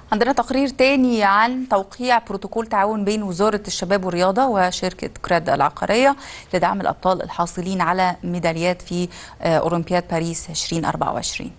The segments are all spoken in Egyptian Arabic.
عندنا تقرير تاني عن توقيع بروتوكول تعاون بين وزارة الشباب والرياضة وشركة كراد العقارية لدعم الأبطال الحاصلين على ميداليات في أولمبياد باريس 2024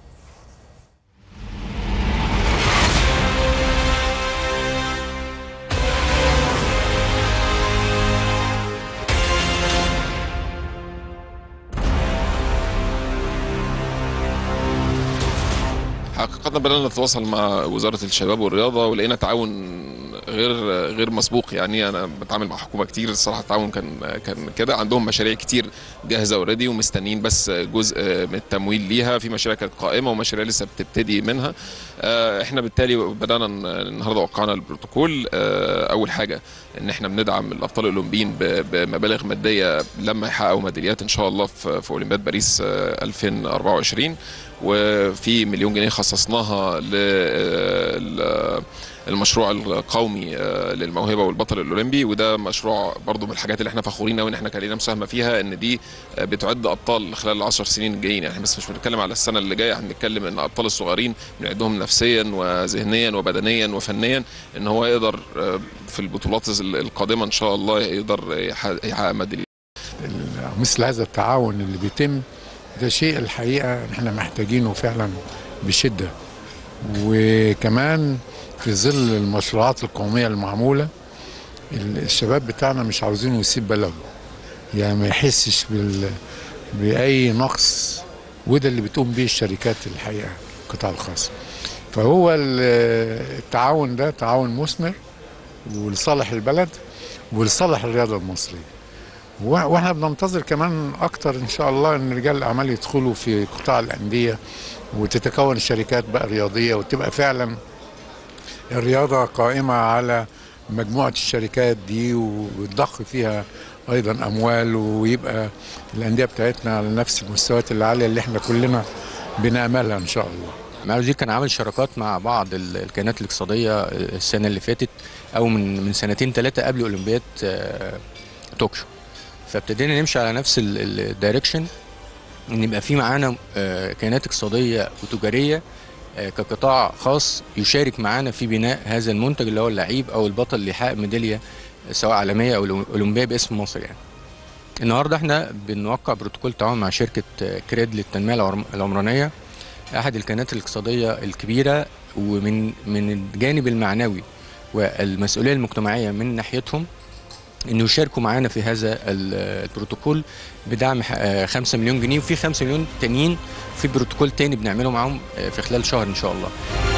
حقيقة بدأنا نتواصل مع وزارة الشباب والرياضة ولقينا تعاون غير غير مسبوق يعني انا بتعامل مع حكومه كتير الصراحه التعاون كان كان كده عندهم مشاريع كتير جاهزه اوريدي ومستنيين بس جزء من التمويل ليها في مشاريع كانت قائمه ومشاريع لسه بتبتدي منها احنا بالتالي بدانا النهارده وقعنا البروتوكول اول حاجه ان احنا بندعم الابطال الاولمبيين بمبالغ ماديه لما يحققوا ميداليات ان شاء الله في اولمبياد باريس 2024 وفي مليون جنيه خصصناها للمشروع القومي للموهبه والبطل الاولمبي وده مشروع برضو من الحاجات اللي احنا فخورين قوي ان احنا كان لنا مساهمه فيها ان دي بتعد ابطال خلال العشر سنين الجايين يعني بس مش بنتكلم على السنه اللي جايه احنا بنتكلم ان الابطال الصغيرين بنعدهم نفسيا وذهنيا وبدنيا وفنيا ان هو يقدر في البطولات القادمه ان شاء الله يقدر يحقق ميداليات مثل هذا التعاون اللي بيتم ده شيء الحقيقه احنا محتاجينه فعلا بشده وكمان في ظل المشروعات القوميه المعموله الشباب بتاعنا مش عاوزينه يسيب بلده يعني ما يحسش بال باي نقص وده اللي بتقوم به الشركات الحقيقه القطاع الخاص فهو التعاون ده تعاون مثمر ولصالح البلد ولصالح الرياضه المصريه واحنا بننتظر كمان اكتر ان شاء الله ان رجال الاعمال يدخلوا في قطاع الانديه وتتكون شركات بقى رياضيه وتبقى فعلا الرياضه قائمه على مجموعه الشركات دي وتضخ فيها ايضا اموال ويبقى الانديه بتاعتنا على نفس المستويات العاليه اللي احنا كلنا بناملها ان شاء الله. معالي الوزير كان عامل شراكات مع بعض الكيانات الاقتصاديه السنه اللي فاتت او من من سنتين ثلاثه قبل اولمبياد طوكيو. فابتدينا نمشي على نفس الدايركشن ان يبقى في معانا كيانات اقتصاديه وتجاريه كقطاع خاص يشارك معانا في بناء هذا المنتج اللي هو اللعيب او البطل اللي يحقق ميداليه سواء عالميه او اولمبيه باسم مصر يعني. النهارده احنا بنوقع بروتوكول تعاون مع شركه كريد للتنميه العمرانيه احد الكيانات الاقتصاديه الكبيره ومن من الجانب المعنوي والمسؤوليه المجتمعيه من ناحيتهم انه يشاركوا معانا في هذا البروتوكول بدعم 5 مليون جنيه وفي 5 مليون تانيين في بروتوكول تاني بنعمله معاهم في خلال شهر ان شاء الله